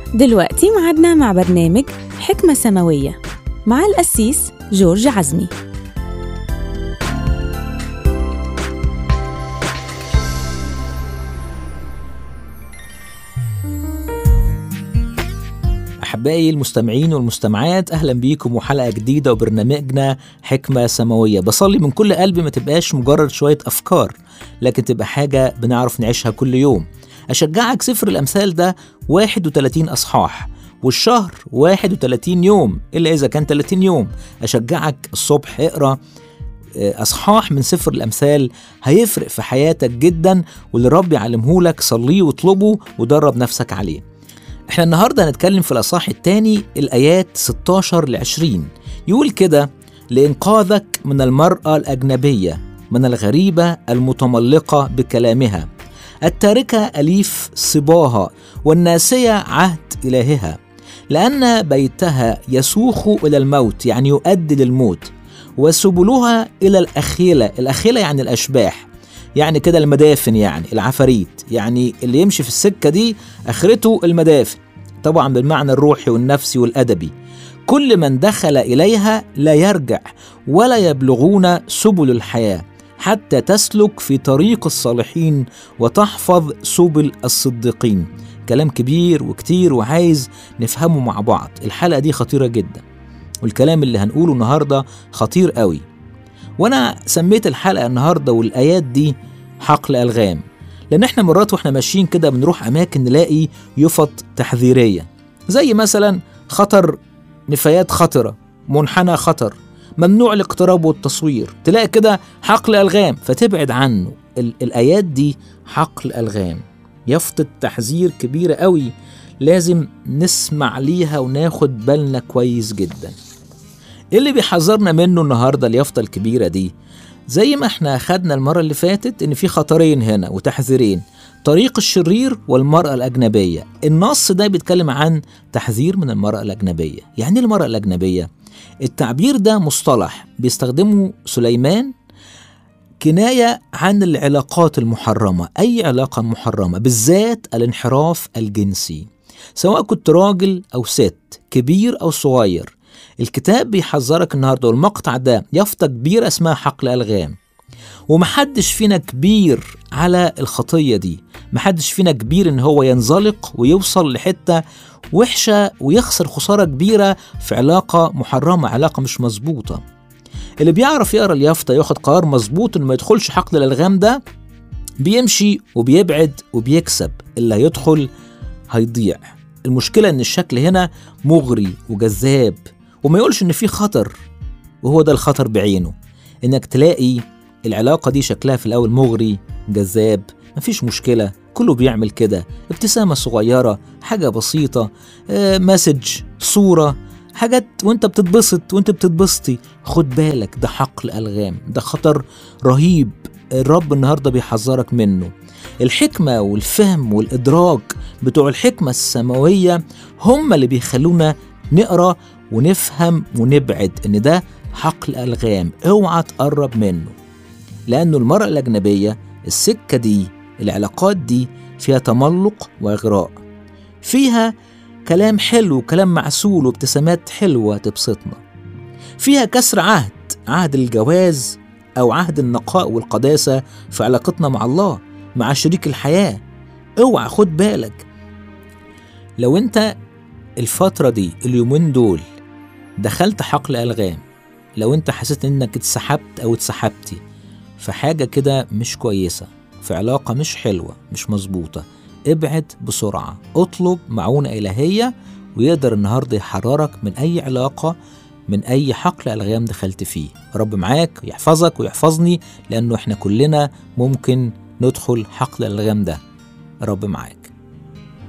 دلوقتي معادنا مع برنامج حكمة سماوية مع القسيس جورج عزمي أحبائي المستمعين والمستمعات أهلا بيكم وحلقة جديدة وبرنامجنا حكمة سماوية بصلي من كل قلبي ما تبقاش مجرد شوية أفكار لكن تبقى حاجة بنعرف نعيشها كل يوم أشجعك سفر الأمثال ده 31 أصحاح والشهر 31 يوم إلا إذا كان 30 يوم أشجعك الصبح اقرأ أصحاح من سفر الأمثال هيفرق في حياتك جدا واللي رب يعلمهولك صليه واطلبه ودرب نفسك عليه احنا النهارده هنتكلم في الاصحاح الثاني الايات 16 ل 20 يقول كده لانقاذك من المراه الاجنبيه من الغريبه المتملقه بكلامها التاركه اليف صباها والناسيه عهد الهها لان بيتها يسوخ الى الموت يعني يؤدي للموت وسبلها الى الاخيله الاخيله يعني الاشباح يعني كده المدافن يعني العفاريت يعني اللي يمشي في السكة دي آخرته المدافن طبعا بالمعنى الروحي والنفسي والأدبي كل من دخل إليها لا يرجع ولا يبلغون سبل الحياة حتى تسلك في طريق الصالحين وتحفظ سبل الصديقين كلام كبير وكتير وعايز نفهمه مع بعض الحلقة دي خطيرة جدا والكلام اللي هنقوله النهاردة خطير قوي وانا سميت الحلقه النهارده والايات دي حقل الغام لان احنا مرات واحنا ماشيين كده بنروح اماكن نلاقي يفط تحذيريه زي مثلا خطر نفايات خطره منحنى خطر ممنوع الاقتراب والتصوير تلاقي كده حقل الغام فتبعد عنه ال- الايات دي حقل الغام يفطة تحذير كبيرة قوي لازم نسمع ليها وناخد بالنا كويس جداً ايه اللي بيحذرنا منه النهارده اليافطه الكبيره دي زي ما احنا خدنا المره اللي فاتت ان في خطرين هنا وتحذيرين طريق الشرير والمرأة الأجنبية النص ده بيتكلم عن تحذير من المرأة الأجنبية يعني ايه المرأة الأجنبية؟ التعبير ده مصطلح بيستخدمه سليمان كناية عن العلاقات المحرمة أي علاقة محرمة بالذات الانحراف الجنسي سواء كنت راجل أو ست كبير أو صغير الكتاب بيحذرك النهارده والمقطع ده يافطة كبيرة اسمها حقل ألغام ومحدش فينا كبير على الخطية دي محدش فينا كبير ان هو ينزلق ويوصل لحتة وحشة ويخسر خسارة كبيرة في علاقة محرمة علاقة مش مظبوطة اللي بيعرف يقرا اليافطة ياخد قرار مظبوط انه ما يدخلش حقل الألغام ده بيمشي وبيبعد وبيكسب اللي هيدخل هيضيع المشكلة ان الشكل هنا مغري وجذاب وما يقولش ان في خطر وهو ده الخطر بعينه انك تلاقي العلاقة دي شكلها في الاول مغري جذاب مفيش مشكلة كله بيعمل كده ابتسامة صغيرة حاجة بسيطة آه، مسج صورة حاجات وانت بتتبسط وانت بتتبسطي خد بالك ده حقل ألغام ده خطر رهيب الرب النهاردة بيحذرك منه الحكمة والفهم والإدراك بتوع الحكمة السماوية هم اللي بيخلونا نقرأ ونفهم ونبعد ان ده حقل الغام اوعى تقرب منه لانه المرأة الأجنبية السكة دي العلاقات دي فيها تملق وإغراء فيها كلام حلو كلام معسول وابتسامات حلوة تبسطنا فيها كسر عهد عهد الجواز أو عهد النقاء والقداسة في علاقتنا مع الله مع شريك الحياة اوعى خد بالك لو انت الفترة دي اليومين دول دخلت حقل ألغام لو انت حسيت انك اتسحبت او اتسحبتي في حاجة كده مش كويسة في علاقة مش حلوة مش مظبوطة ابعد بسرعة اطلب معونة إلهية ويقدر النهاردة يحررك من أي علاقة من أي حقل ألغام دخلت فيه رب معاك ويحفظك ويحفظني لأنه إحنا كلنا ممكن ندخل حقل الألغام ده رب معاك